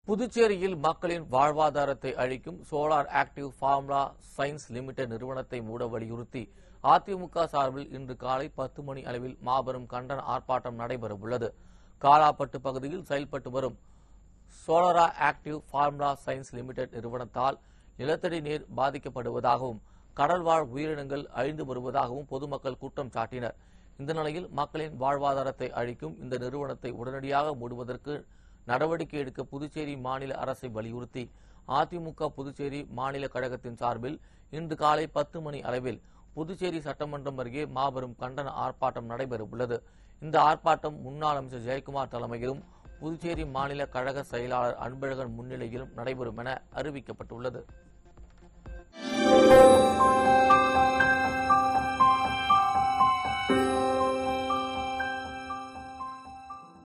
புதுச்சேரியில் மக்களின் வாழ்வாதாரத்தை அழிக்கும் solar active formula science limited நிறுவனத்தை மூட வலியுறுத்தி அதிமுக சார்பில் இன்று காலை பத்து மணி அளவில் மாபெரும் கண்டன ஆர்ப்பாட்டம் நடைபெறவுள்ளது காலாப்பட்டு பகுதியில் செயல்பட்டு வரும் Solara active formula science limited நிறுவனத்தால் நிலத்தடி நீர் பாதிக்கப்படுவதாகவும் கடல்வாழ் உயிரினங்கள் அழிந்து வருவதாகவும் பொதுமக்கள் குற்றம் சாட்டினர் இந்த நிலையில் மக்களின் வாழ்வாதாரத்தை அழிக்கும் இந்த நிறுவனத்தை உடனடியாக மூடுவதற்கு நடவடிக்கை எடுக்க புதுச்சேரி மாநில அரசை வலியுறுத்தி அதிமுக புதுச்சேரி மாநில கழகத்தின் சார்பில் இன்று காலை பத்து மணி அளவில் புதுச்சேரி சட்டமன்றம் அருகே மாபெரும் கண்டன ஆர்ப்பாட்டம் நடைபெறவுள்ளது இந்த ஆர்ப்பாட்டம் முன்னாள் அமைச்சர் ஜெயக்குமார் தலைமையிலும் புதுச்சேரி மாநில கழக செயலாளர் அன்பழகன் முன்னிலையிலும் நடைபெறும் என அறிவிக்கப்பட்டுள்ளது